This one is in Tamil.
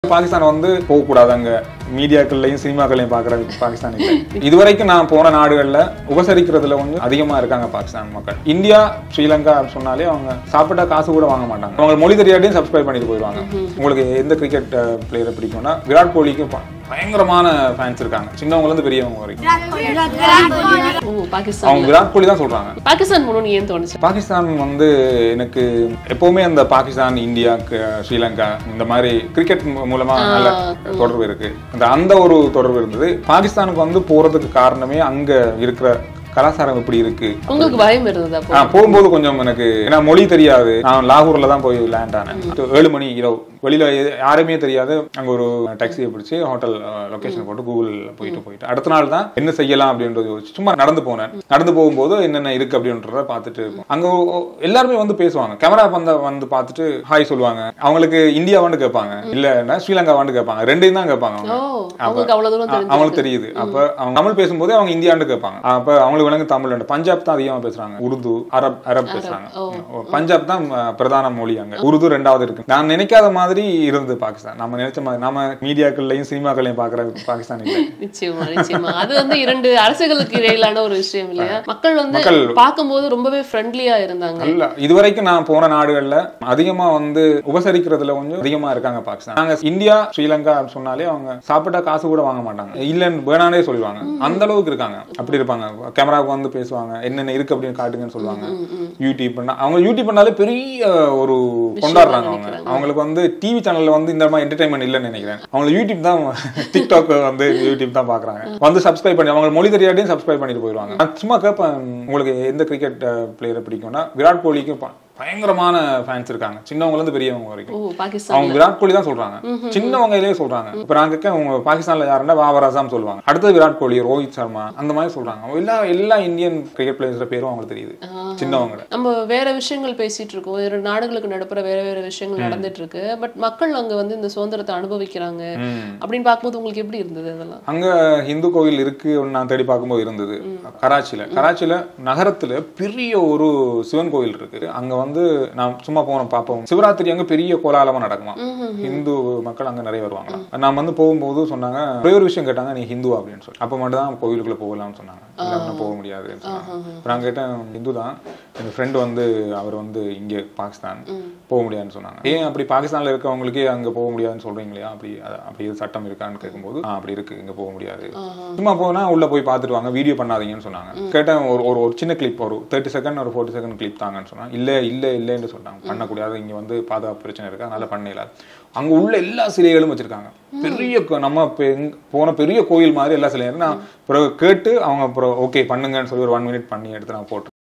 பாகிஸ்தான் வந்து போகக்கூடாது அங்க மீடியாக்கள்லையும் சினிமாக்கள்லையும் பாக்குற பாகிஸ்தான் இல்லை இதுவரைக்கும் நான் போன நாடுகள்ல உபசரிக்கிறதுல கொஞ்சம் அதிகமா இருக்காங்க பாகிஸ்தான் மக்கள் இந்தியா ஸ்ரீலங்கா அப்படின்னு சொன்னாலே அவங்க சாப்பிட்டா காசு கூட வாங்க மாட்டாங்க அவங்க மொழி தெரியாட்டியும் சப்ஸ்கிரைப் பண்ணிட்டு போயிடுவாங்க உங்களுக்கு எந்த கிரிக்கெட் பிளேயரை பிடிக்கும்னா விராட் கோலிக்கு ப- பயங்கரமான ஃபேன்ஸ் இருக்காங்க சின்னவங்கல இருந்து பெரியவங்க வரைக்கும் ஓ பாகிஸ்தான் அவங்க விராட் கோலி தான் சொல்றாங்க பாகிஸ்தான் போகணும்னு ஏன் தோணுச்சு பாகிஸ்தான் வந்து எனக்கு எப்பவுமே அந்த பாகிஸ்தான் இந்தியா க- ஸ்ரீலங்கா இந்த மாதிரி கிரிக்கெட் மூ- மூலமா நல்ல தொடர்பு இருக்கு அந்த அந்த ஒரு தொடர்பு இருந்தது பாகிஸ்தானுக்கு வந்து போறதுக்கு காரணமே அங்க இருக்கிற கலாச்சாரம் எப்படி இருக்கு உங்களுக்கு பயம் இருந்தது அப்போ ஆ, போகும்போது கொஞ்சம் எனக்கு ஏன்னா மொழி தெரியாது நான் லாகூர்ல தான் போய் லேண்ட் ஆனேன் ஏழு மணி இரவு வெளியில எ- யாருமே தெரியாது அங்க ஒரு டாக்ஸியை பிடிச்சி ஹோட்டல் லொகேஷன் போட்டு கூகுள் போயிட்டு போயிட்டு அடுத்த நாள் தான் என்ன செய்யலாம் அப்படின்றது யோசிச்சு சும்மா நடந்து போனேன் நடந்து போகும்போது என்னென்ன இருக்கு அப்படின்றத பார்த்துட்டு இருக்கும் அங்க ஒ- எல்லாருமே வந்து பேசுவாங்க கேமரா வந்த வந்து பார்த்துட்டு ஹாய் சொல்லுவாங்க அவங்களுக்கு இந்தியாவான்னு கேட்பாங்க இல்லைன்னா ஸ்ரீலங்காவான்னு கேட்பாங்க ரெண்டையும் தான் கேட்பாங்க ஓ அவங்க அவங்களுக்கு அவ்வளவு தூரம் ஆ, தெரிஞ்சு அவங்களுக்கு தெரியுது அப்ப அவங்க தமிழ் பேசும்போது அவங்க இந்தியான்னு கேட்பாங்க அப்ப அவங்களுக்கு விளங்கு தமிழ் பஞ்சாப் தான் அதிகமா பேசுறாங்க உருது அரப் அரப் பேசுறாங்க ஓ, பஞ்சாப் தான் ஆ, பிரதான மொழி அங்க உருது ரெண்டாவது இருக்கு நான் நினைக்காத மாதிரி இருந்தது பாகிஸ்தான் நம்ம நினைச்ச மாதிரி நாம மீடியாக்கள்லயும் சினிமாக்கள்லயும் பாக்குற பாகிஸ்தான் இல்லை நிச்சயமா நிச்சயமா அது வந்து இரண்டு அரசுகளுக்கு இடையிலான ஒரு விஷயம் இல்லையா மக்கள் வந்து மக்கள் பார்க்கும்போது ரொம்பவே ஃப்ரெண்ட்லியா இருந்தாங்க இல்ல இதுவரைக்கும் நான் போன நாடுகள்ல அதிகமா வந்து உபசரிக்கிறதுல கொஞ்சம் அதிகமா இருக்காங்க பாகிஸ்தான் நாங்க இந்தியா ஸ்ரீலங்கா அப்படின்னு சொன்னாலே அவங்க சாப்பிட்டா காசு கூட வாங்க மாட்டாங்க இல்லன்னு வேணானே சொல்லுவாங்க அந்த அளவுக்கு இருக்காங்க அப்படி இருப்பாங்க கேமராவுக்கு வந்து பேசுவாங்க என்னென்ன இருக்கு அப்படின்னு காட்டுங்கன்னு சொல்லுவாங்க யூடியூப் பண்ணா அவங்க யூடியூப் பண்ணாலே பெரிய ஒரு கொண்டாடுறாங்க அவங்க அவங்களுக்கு வந்து டிவி சேனல்ல வந்து இந்த மாதிரி என்டர்டைன்மெண்ட் இல்லைன்னு நினைக்கிறேன் அவங்க யூடியூப் தான் டிக்டாக் வந்து யூடியூப் தான் பாக்குறாங்க வந்து சப்ஸ்கிரைப் பண்ணி அவங்க மொழி தெரியாட்டியும் சப்ஸ்கிரைப் பண்ணிட்டு போயிடுவாங்க நான் சும்மா கேட்பேன் உங்களுக்கு எந்த கிரிக்கெட் பிளேயரை பிடிக்கும்னா விராட் கோலிக்கு ப- பயங்கரமான ஃபேன்ஸ் இருக்காங்க சின்னவங்கல இருந்து பெரியவங்க வரைக்கும் ஓ பாகிஸ்தான் அவங்க விராட் கோலி தான் சொல்றாங்க சின்னவங்கலயே சொல்றாங்க இப்ப நான் கேட்க உங்க பாகிஸ்தான்ல யாருன்னா பாபர் அசாம் சொல்லுவாங்க அடுத்தது விராட் கோலி ரோஹித் சர்மா அந்த மாதிரி சொல்றாங்க எல்லா எல்லா இந்தியன் கிரிக்கெட் பிளேயர்ஸ் பேரும் அவங்களுக்கு தெரியுது சின்னவங்க நம்ம வேற விஷயங்கள் பேசிட்டு இருக்கோம் வேற நாடுகளுக்கு நடப்புற வேற வேற விஷயங்கள் நடந்துட்டு இருக்கு பட் மக்கள் அங்க வந்து இந்த சுதந்திரத்தை அனுபவிக்கிறாங்க அப்படின்னு பார்க்கும்போது உங்களுக்கு எப்படி இருந்தது அதெல்லாம் அங்க இந்து கோவில் இருக்கு நான் தேடி பார்க்கும்போது இருந்தது கராச்சியில கராச்சியில நகரத்துல பெரிய ஒரு சிவன் கோவில் இருக்கு அங்க வந்து நான் சும்மா போனோம் பார்ப்போம் சிவராத்திரி அங்க பெரிய கோலாகலமா நடக்குமா இந்து மக்கள் அங்க நிறைய வருவாங்க நான் வந்து போகும்போது சொன்னாங்க ஒரே ஒரு விஷயம் கேட்டாங்க நீ ஹிந்துவா அப்படின்னு சொல்லி அப்ப மட்டும் தான் கோவிலுக்குள்ள போகலாம்னு சொன்னாங்க இல்ல, அப்படின்னா போக முடியாதுன்னு சொன்னாங்க அப்ப நான் கேட்டேன் ஹிந்து தான் என் ஃப்ரெண்டு வந்து அவர் வந்து இங்க பாகிஸ்தான் போக முடியாதுன்னு சொன்னாங்க ஏன் அப்படி பாகிஸ்தான்ல இருக்கவங்களுக்கே அங்க போக முடியாதுன்னு சொல்றீங்களா அப்படி அ- அப்படி எதுவும் சட்டம் இருக்கான்னு கேட்கும்போது "ஆ, அப்படி இருக்கு இங்க போக முடியாது சும்மா போனா உள்ள போய் பார்த்துட்டு வாங்க வீடியோ பண்ணாதீங்கன்னு சொன்னாங்க கேட்டேன் ஒரு ஒரு ஒரு சின்ன கிளிப் ஒரு தேர்ட்டி செகண்ட் ஒரு ஃபோர்ட்டி செகண்ட் கிளிப் தாங்கன்னு சொன்னாங்க இல்ல இல்ல இல்லைன்னு சொன்னாங்க பண்ணக்கூடாது இங்க வந்து பாதுகாப்பு பிரச்சனை இருக்கு அதனால பண்ணல அங்க உள்ள எல்லா சிலைகளும் வச்சிருக்காங்க பெரிய கோ- நம்ம பெ- எங்க- போன பெரிய கோயில் மாதிரி எல்லா சிலையும் இருக்கு. நான் பிறகு கேட்டு அவங்க அப்புறம் ஓகே பண்ணுங்கன்னு சொல்லி ஒரு ஒன் மினிட் பண்ணி எடுத்து நான் போட்டு